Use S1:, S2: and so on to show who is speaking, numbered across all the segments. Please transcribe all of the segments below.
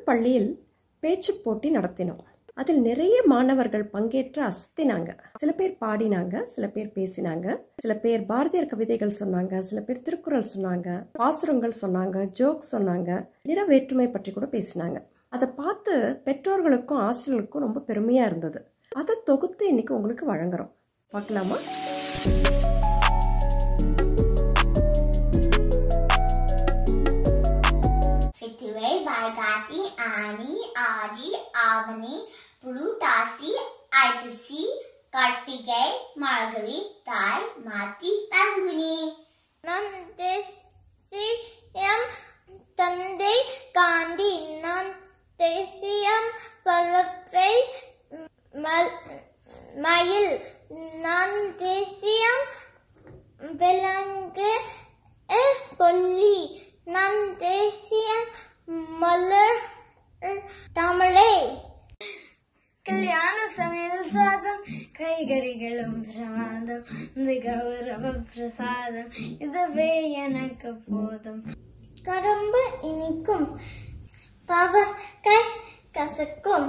S1: பள்ளியில் பேச்சுப் போட்டி நடத்தினோம் அதில் நிறைய மாணவர்கள் பங்கேற்று அசத்தினாங்க சில பேர் பாடினாங்க சில பேர் பேசினாங்க சில பேர் பாரதியார் கவிதைகள் சொன்னாங்க சில பேர் திருக்குறள் சொன்னாங்க பாசுரங்கள் சொன்னாங்க ஜோக் சொன்னாங்க நிற வேற்றுமை பற்றி கூட பேசினாங்க அதை பார்த்து பெற்றோர்களுக்கும் ஆசிரியர்களுக்கும் ரொம்ப பெருமையா இருந்தது அதை தொகுத்து இன்னைக்கு உங்களுக்கு வழங்குறோம் பார்க்கலாமா
S2: Fittiway by Gati, Ani, Adi, Avani, Purutasi, Ipisi, Kartigay, Margaret, Tai, Mati, Panguni.
S3: நான் தேசியம் தந்தை காந்தி நான் தேசியம் பறவை மல்- மயில் நான் தேசியம் விலங்கு அஹ், கொல்லி நான் தேசியம் மலர் தமிழை
S4: கல்யாண சமையல் சாதம் கைகறிகளும் பிரமாதம் இந்த கௌரவ பிரசாதம் இதுவே எனக்கு போதும்
S3: கரும்பு இனிக்கும் பவர்கை கசக்கும்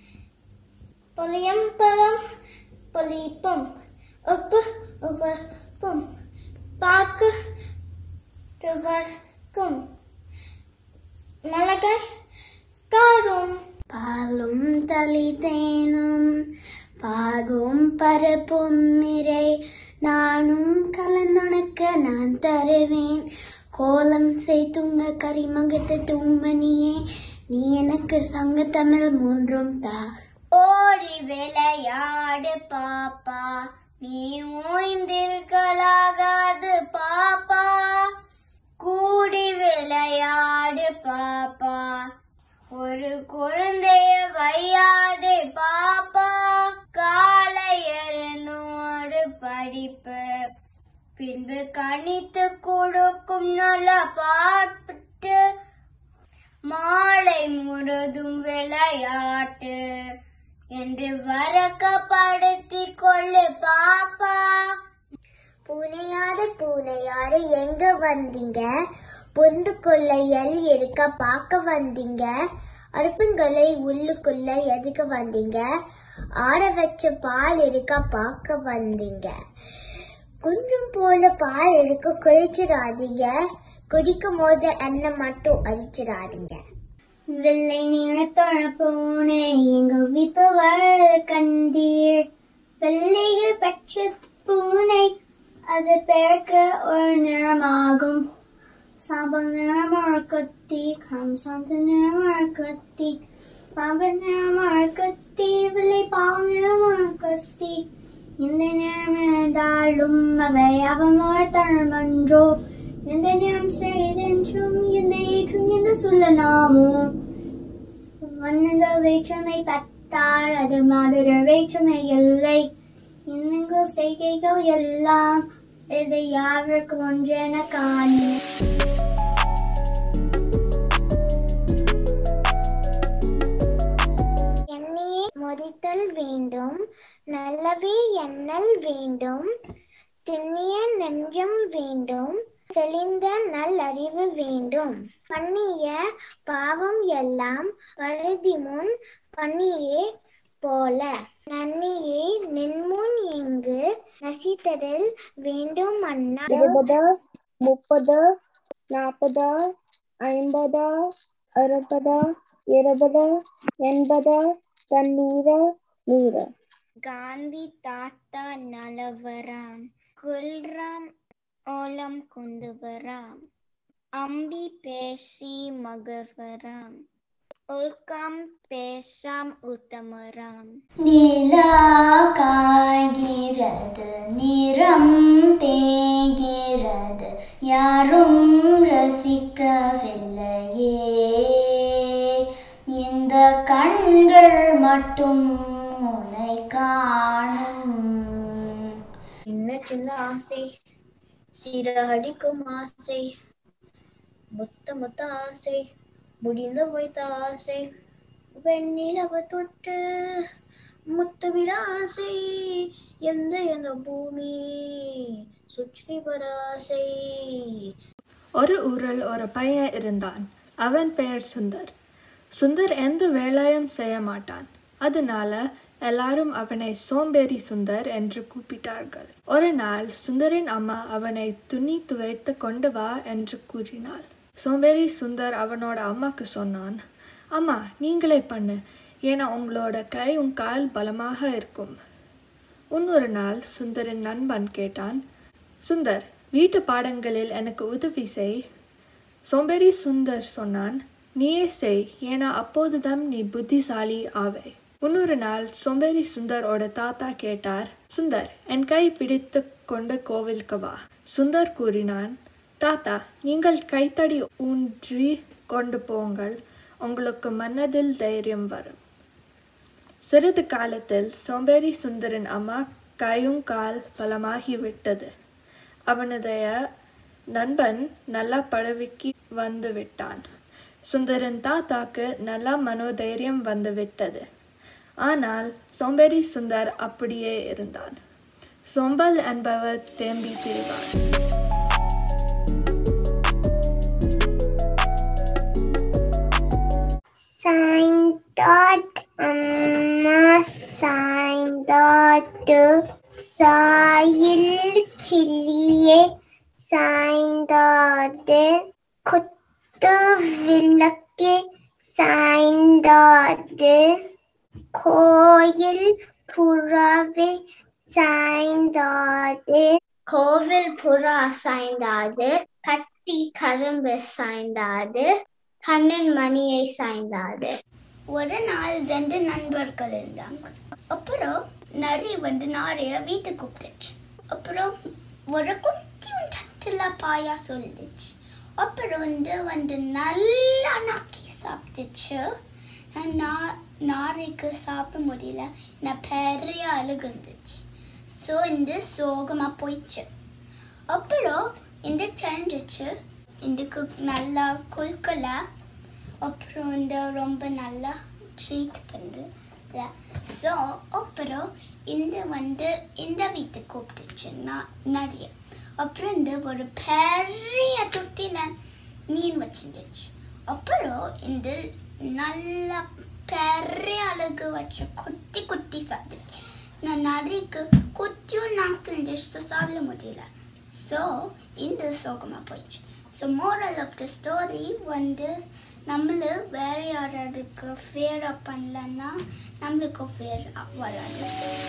S3: புளியம்பழம் புளிப்பும் உப்பு உவர்க்கும் பாக்கு துவர்க்கும் மிளகாய் காரும்
S4: பாலும் தளிதேனும் பாகும் பரப்பும் மிரை நானும் கலந்துணக்க நான் தருவேன் கோலம் செய்துங்க கரிமகத்து தூமணியே நீ எனக்கு சங்க தமிழ் மூன்றும் தா
S3: ஓடி விளையாடு பாப்பா நீ ஓய்ந்திருக்கலாகாது பாப்பா கூடி விளையாடு பாப்பா ஒரு குழந்தைய வையாதே பாப்பா காலையரனோடு படிப்பு பின்பு கணித்து கொடுக்கும் நல்ல பாட்டு மாலை முழுதும் விளையாட்டு என்று வரக்கப்படுத்திக் கொள்ளு பாப்பா பூனையாறு பூனையாறு எங்க வந்தீங்க பொந்துக்குள்ள எலி இருக்க பார்க்க வந்தீங்க அருப்புங்களை உள்ளுக்குள்ள எதுக்கு வந்தீங்க ஆட வச்ச பால் இருக்க பார்க்க வந்தீங்க கொஞ்சம் போல பால் இருக்க குளிச்சிடாதீங்க குடிக்கும் போது எண்ணெய் மட்டும் அரிச்சிடாதீங்க வெள்ளை நிறத்தோட பூனை எங்க வீட்டு கண்டீர் வெள்ளையில் பச்சை பூனை அது பெயர்க்க ஒரு நிறமாகும் சாம்பல் நிறமான கத்தி கம்சாந்த நிறமான கத்தி பாம்பு நிறமான கத்தி வெள்ளை பால் நிறமான கத்தி எந்த நிறம் இருந்தாலும் அவை அவனோட தரமன்றோ எந்த நிறம் செய்தென்றும் எந்த ஏற்றும் என்று சொல்லலாமோ வண்ணங்கள் வேற்றுமை பத்தால் அது மாதிரி வேற்றுமை இல்லை எண்ணங்கள் செய்கைகள் எல்லாம் இது யாருக்கு ஒன்றென காணும் எண்ணெயை மொதித்தல் வேண்டும் நல்லவே எண்ணல் வேண்டும் திண்ணிய நெஞ்சம் வேண்டும் தெளிந்த நல்லறிவு வேண்டும் பண்ணிய பாவம் எல்லாம் பழுதி முன் பண்ணியே போல நன்னியை நின்முன் இங்கு நசித்ததில் வேண்டும் அண்ணா
S5: இருபது முப்பது நாற்பது ஐம்பது அறுபது இருபது எண்பது தொண்ணூறு நூறு
S3: காந்தி தாத்தா நலவராம் குல்ராம் ஓலம் குந்துவராம் அம்பி பேசி மகர்வராம் உல்காம் பேசாம் உத்தமராம் நிலா காய்கிறது நிறம் தேய்கிறது யாரும் ரசிக்கவில்லையே இந்த கண்கள் மட்டும் உன்னை காணும் சின்ன சின்ன ஆசை சிறகடிக்கும் ஆசை முத்த முத்த ஆசை முடிந்த வைத்த ஆசை வெண்ணிலவ தொட்டு முத்தவிட ஆசை எந்த எந்த பூமி சுற்றி வர ஆசை
S6: ஒரு ஊரில் ஒரு பையன் இருந்தான் அவன் பெயர் சுந்தர் சுந்தர் எந்த வேலையும் செய்ய மாட்டான் அதனால எல்லாரும் அவனை சோம்பேறி சுந்தர் என்று கூப்பிட்டார்கள் ஒரு நாள் சுந்தரின் அம்மா அவனை துணி துவைத்து கொண்டு வா என்று கூறினாள் சோம்பேறி சுந்தர் அவனோட அம்மாக்கு சொன்னான் அம்மா நீங்களே பண்ணு ஏன்னா உங்களோட கை உன் கால் பலமாக இருக்கும் இன்னொரு நாள் சுந்தரின் நண்பன் கேட்டான் சுந்தர் வீட்டு பாடங்களில் எனக்கு உதவி செய் சோம்பேறி சுந்தர் சொன்னான் நீயே செய் ஏன்னா அப்போதுதான் நீ புத்திசாலி ஆவே இன்னொரு நாள் சோம்பேறி சுந்தரோட தாத்தா கேட்டார் சுந்தர் என் கை பிடித்து கொண்டு கோவிலுக்கு வா சுந்தர் கூறினான் தாத்தா நீங்கள் கைத்தடி ஊன்றி கொண்டு போங்கள் உங்களுக்கு மனதில் தைரியம் வரும் சிறிது காலத்தில் சோம்பேறி சுந்தரின் அம்மா கையும் கால் பலமாகிவிட்டது அவனுடைய நண்பன் நல்லா பழவிக்கு வந்து விட்டான் சுந்தரின் தாத்தாக்கு நல்லா மனோதைரியம் வந்து விட்டது ஆனால் சோம்பேறி சுந்தர் அப்படியே இருந்தான் சோம்பல் என்பவர் தேம்பி திரிவார்
S5: சாய்ந்தாட் அம்மா சாய்ந்தாட்டு சாயில் கிளியே சாய்ந்தாடு குத்து விளக்கே சாய்ந்தாடு கோயில் புறாவே சாய்ந்தாடு
S3: கோவில் புறா சாய்ந்தாது கட்டி கரும்பு சாய்ந்தாது கண்ணன் மணியை சாய்ந்தாது
S2: ஒரு நாள் ரெண்டு நண்பர்கள் இருந்தாங்க அப்புறம் நரி வந்து நாரைய வீட்டுக்கு கூப்பிட்டுச்சு அப்புறம் ஒரு குட்டி தத்துல பாயா சொல்லிச்சு அப்புறம் வந்து வந்து நல்லா நக்கி சாப்பிட்டுச்சு நான் நாரைக்கு சாப்பிட முடியல நான் பெரிய அழுகு இருந்துச்சு ஸோ இந்த சோகமாக போயிடுச்சு அப்புறம் இந்த தெரிஞ்சிச்சு இதுக்கு நல்லா குல்கல அப்புறம் இந்த ரொம்ப நல்லா ட்ரீட் பண்ணுது ஸோ அப்புறம் இந்த வந்து இந்த வீட்டுக்கு கூப்பிட்டுச்சு நான் நிறைய அப்புறம் இந்த ஒரு பெரிய தொட்டியில் மீன் வச்சிருந்துச்சு அப்புறம் இந்த நல்லா பெரிய அழகு வச்சு குட்டி குட்டி சாப்பிட்டுச்சு நான் நிறைக்கு குட்டியும் நாட்கள் டிஷ் சாப்பிட முடியல ஸோ இந்த சோகமாக போயிடுச்சு so moral of the story வந்து நம்மள வேற யாராருக்கு ஃபேர் அப் பண்ணலன்னா நம்மளுக்கு ஃபேர் வராது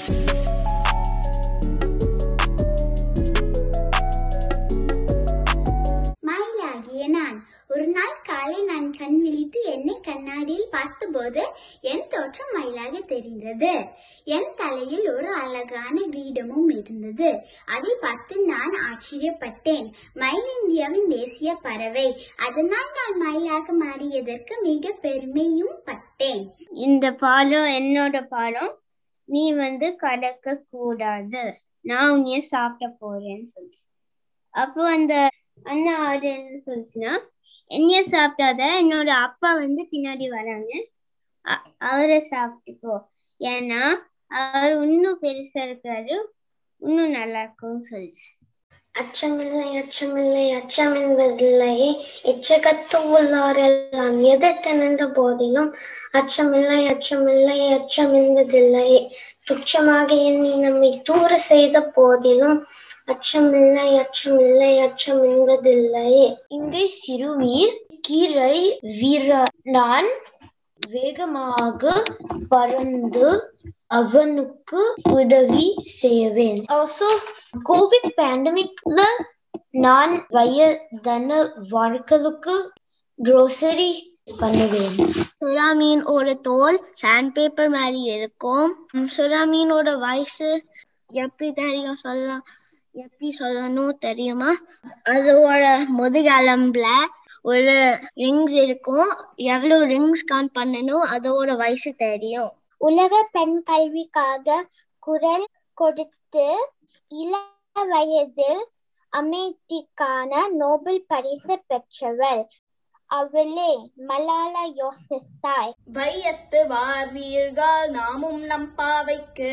S4: மயிலாகிய நான் ஒரு நாள் காலை நான் கண் விழித்து என்னை கண்ணாடியில் பார்த்தபோது என் தோற்றம் மயிலாக தெரிந்தது என் தலையில் ஒரு அழகான கிரீடமும் இருந்தது அதை பார்த்து நான் ஆச்சரியப்பட்டேன் மயில் இந்தியாவின் தேசிய பறவை அதனால் நான் மயிலாக மாறியதற்கு மிக பெருமையும் பட்டேன்
S5: இந்த பாலம் என்னோட பாலம் நீ வந்து கடக்க கூடாது நான் உன்னைய சாப்பிட போறேன்னு சொல்லி அப்போ அந்த அண்ணா அது என்ன சொல்லுச்சுன்னா என்னைய சாப்பிடாத என்னோட அப்பா வந்து பின்னாடி வராங்க அ- அவரை சாப்பிட்டுக்கோ ஏன்னா அவர் இன்னும் பெருசா இருக்காரு இன்னும் நல்லா இருக்கும்னு சொல்லிச்சு அச்சமில்லை அச்சமில்லை அச்சம் என்பதில்லையே எச்சகத்து உள்ளாரெல்லாம் எதிர்த்து நின்ற போதிலும் அச்சமில்லை அச்சமில்லை அச்சம் என்பதில்லையே துச்சமாக எண்ணி நம்மை தூர செய்த போதிலும் அச்சமில்லை அச்சமில்லை அச்சம் என்பதில்லையே இங்கே சிறுமீர் கீரை வீரனான் வேகமாக பறந்து அவனுக்கு உதவி செய்வேன் ஆல்சோ கோவிட் பேண்டமிக்ல நான் வயதானவர்களுக்கு grocery பண்ணுவேன் சுறா மீனோட தோல் சாண்ட் பேப்பர் மாதிரி இருக்கும் உம், சுறா மீனோட வயசு எப்படி தெரியும் சொல்ல எப்படி சொல்லணும் தெரியுமா அதோட முதுகெலும்புல ஒரு ரிங்ஸ் இருக்கும் எவ்வளவு ரிங்ஸ் கவுண்ட் பண்ணணும் அதோட வயசு தெரியும்
S3: உலக பெண் கல்விக்காக குரல் கொடுத்து இள வயதில் அமைதிக்கான நோபல் பரிசு பெற்றவள் அவளே மலாலா யோசித்தாய்
S7: வையத்து வார்வீர்கள் நாமும் நம் பாவைக்கு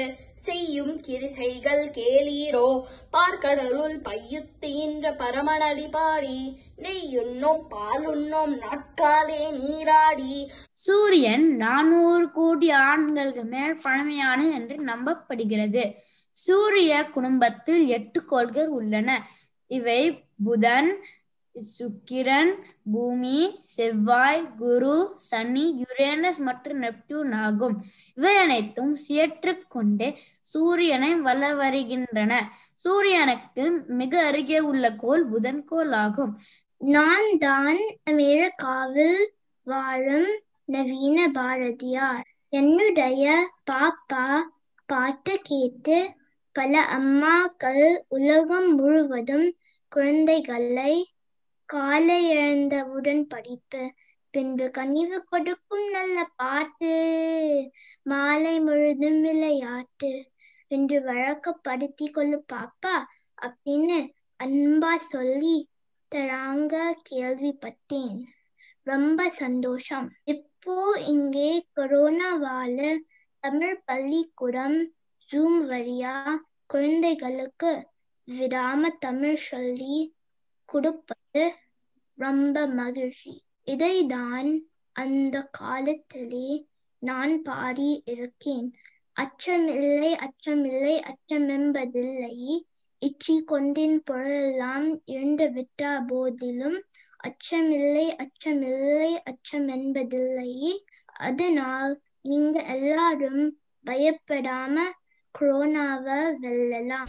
S7: செய்யும் கிரிசைகள் கேளீரோ பார்க்கடலுள் பையுத்துகின்ற பரமனடி பாடி நெய்யுண்ணோம் பாலுண்ணோம் நாட்காலே நீராடி
S8: சூரியன் நானூறு கோடி ஆண்டுகளுக்கு மேல் பழமையான என்று நம்பப்படுகிறது சூரிய குடும்பத்தில் எட்டு கோள்கள் உள்ளன இவை புதன் சுக்கிரன் பூமி செவ்வாய் குரு சனி யுரேனஸ் மற்றும் நெப்டியூன் ஆகும் இவை அனைத்தும் சியற்றுக் கொண்டே சூரியனை வல வருகின்றன சூரியனுக்கு மிக அருகே உள்ள கோள் புதன் கோள் ஆகும்
S3: நான் தான் அமெரிக்காவில் வாழும் நவீன பாரதியார் என்னுடைய பாப்பா பாட்டு கேட்டு பல அம்மாக்கள் உலகம் முழுவதும் குழந்தைகளை காலை எழுந்தவுடன் படிப்பு பின்பு கனிவு கொடுக்கும் நல்ல பாட்டு மாலை முழுதும் விளையாட்டு என்று வழக்கப்படுத்தி கொள்ளும் பாப்பா அப்படின்னு அன்பா சொல்லி தராங்க கேள்விப்பட்டேன் ரொம்ப சந்தோஷம் இப்போ இங்கே கொரோனாவால தமிழ் பள்ளிக்கூடம் ஜூம் வழியா குழந்தைகளுக்கு விடாம தமிழ் சொல்லி கொடுப்பது ரொம்ப மகிழ்ச்சி இதைதான் அந்த காலத்திலே நான் பாடி இருக்கேன் அச்சமில்லை அச்சமில்லை அச்சமென்பதில்லை இச்சி கொண்டின் பொருளெல்லாம் இழந்து விட்ட போதிலும் அச்சமில்லை அச்சமில்லை அச்சம் என்பதில்லை அதனால் நீங்க எல்லாரும் பயப்படாம கொரோனாவை வெல்லலாம்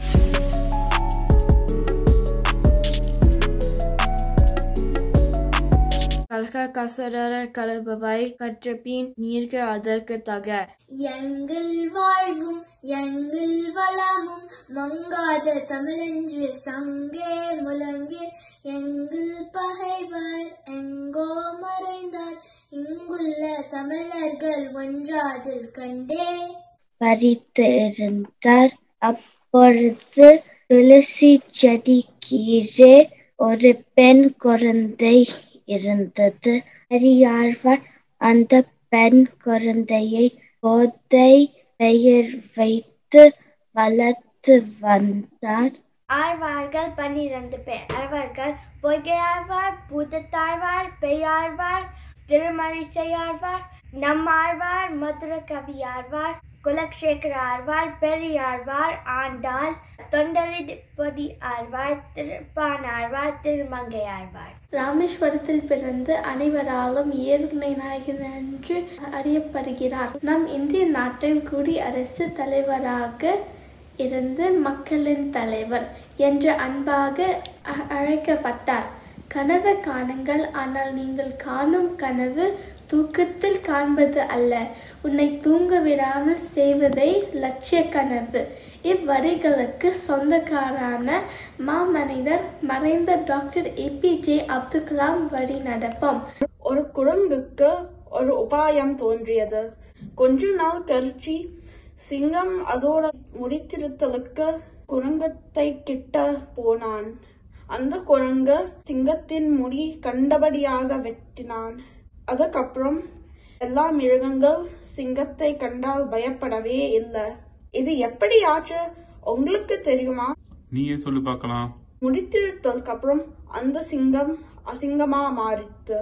S6: கல்க கசடர கலபவை கற்றபின் நீர்க அதற்கு தக
S4: எங்கள் வாழ்வும் எங்கள் வளமும் மங்காத தமிழென்று சங்கே முழங்கே எங்கள் பகைவர் எங்கோ மறைந்தார் இங்குள்ள தமிழர்கள் ஒன்றாதில் கண்டே
S5: பறித்திருந்தார் அப்பொழுது துளசி செடி கீழே ஒரு பெண் குழந்தை இருந்தது பெரியாழ்வார் அந்த பெண் குழந்தையை கோதை பெயர் வைத்து வளர்த்து வந்தார்
S3: ஆழ்வார்கள் பன்னிரண்டு பேர் அவர்கள் பொய்கையாழ்வார் பூதத்தாழ்வார் பெய்யாழ்வார் திருமழிசையாழ்வார் நம்மாழ்வார் மதுர கவியாழ்வார் குலக்ஷேகர ஆழ்வார் பெரியாழ்வார் ஆண்டாள் தொண்டரிப்பதி ஆழ்வார் திருப்பான் ஆழ்வார் திருமங்கை ஆழ்வார்
S6: ராமேஸ்வரத்தில் பிறந்து அனைவராலும் ஏவுகணை நாயகன் என்று அறியப்படுகிறார் நம் இந்திய நாட்டின் குடியரசு தலைவராக இருந்து மக்களின் தலைவர் என்று அன்பாக அ- அழைக்கப்பட்டார் கனவு காணுங்கள் ஆனால் நீங்கள் காணும் கனவு தூக்கத்தில் காண்பது அல்ல உன்னை தூங்க விடாமல் செய்வதே லட்சிய கனவு இவ்வரிகளுக்கு சொந்தக்காரான மாமனிதர் மறைந்த டாக்டர் ஏபிஜே அப்துல் கலாம் வழி நடப்போம்
S7: ஒரு குரங்குக்கு ஒரு உபாயம் தோன்றியது கொஞ்ச நாள் கழிச்சு சிங்கம் அதோட முடித்திருத்தலுக்கு குரங்கத்தை கிட்ட போனான் அந்த குரங்கு சிங்கத்தின் முடி கண்டபடியாக வெட்டினான் அதுக்கப்புறம் எல்லா மிருகங்கள் சிங்கத்தை கண்டால் பயப்படவே இல்லை இது எப்படி ஆச்சு உங்களுக்கு தெரியுமா
S9: நீயே சொல்லு பார்க்கலாம்
S7: முடித்திருத்தலுக்கு அப்புறம் அந்த சிங்கம் அசிங்கமா மாறிட்டு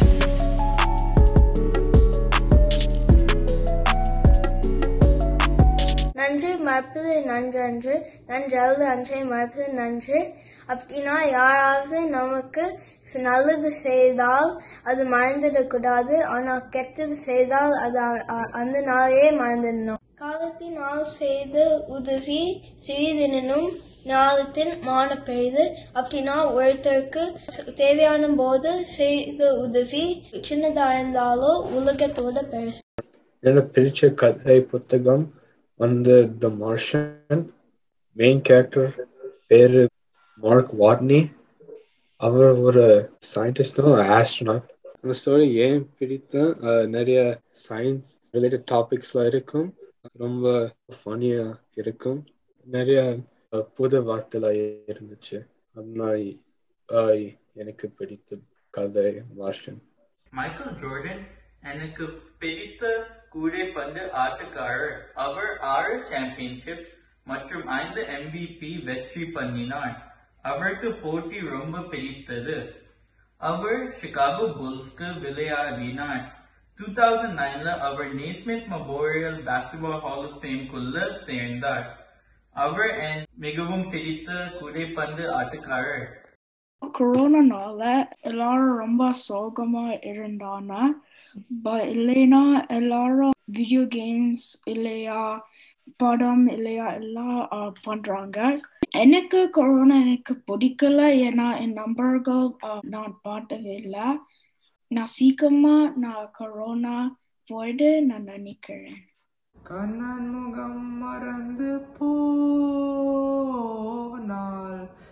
S3: நன்றி மறப்பது நன்றன்று நன்றல்லது அன்றை மறப்பது நன்று அப்படின்னா யாராவது நமக்கு நல்லது செய்தால் அது மறந்துடக்கூடாது ஆனா கெட்டது செய்தால் அது அ- அ- அந்த நாளையே மறந்துடணும் காலத்தினால் செய்த உதவி சிறிதெனும் ஞானத்தின் மான பெரிது அப்படின்னா ஒருத்தருக்கு தேவையான போது செய்த உதவி சின்னதா இருந்தாலோ உலகத்தோட பெருசு
S10: எனக்கு பிடிச்ச கதை புத்தகம் வந்து த மார்ஷன் மெயின் கேரக்டர் பேரு மார்க் வாட்னி அவர் ஒரு சயின்டிஸ்டும் ஆஸ்ட்ரோனாட் அந்த ஸ்டோரி ஏன் பிடித்த அஹ், நிறைய சயின்ஸ் ரிலேட்டட் டாபிக்ஸ்லாம் இருக்கும் ரொம்ப ஃபனியா இருக்கும் நிறைய அஹ், புது வார்த்தைலாம் இருந்துச்சு அதனால அஹ், எனக்கு பிடித்த கதை மார்ஷன்
S11: Michael Jordan
S9: எனக்கு பிடித்த கூடைப்பந்து ஆட்டக்காரர் அவர் ஆறு சாம்பியன்ஷிப் மற்றும் ஐந்து MVP வெற்றி பண்ணினார் அவருக்கு போட்டி ரொம்ப பிடித்தது அவர் சிகாகோ புல்ஸ்க்கு விளையாடினார் டூ தௌசண்ட் நைன்ல அவர் Naismith Memorial Basketball Hall of ஃபேம்குள்ள சேர்ந்தார் அவர் என் மிகவும் பிடித்த கூடைப்பந்து ஆட்டக்காரர்
S11: கொரோனானால எல்லாரும் ரொம்ப சோகமா இருந்தாங்க பட் இல்லைன்னா எல்லாரும் வீடியோ கேம்ஸ் இல்லையா படம் இல்லையா எல்லாம் uh, பண்றாங்க எனக்கு கொரோனா எனக்கு பிடிக்கல ஏன்னா என் நண்பர்கள் uh, நான் பார்த்ததே இல்லை நான் சீக்கிரமா நான் கொரோனா போயிட்டு நான் நினைக்கிறேன்
S12: கண்ணன் முகம் மறந்து போனால்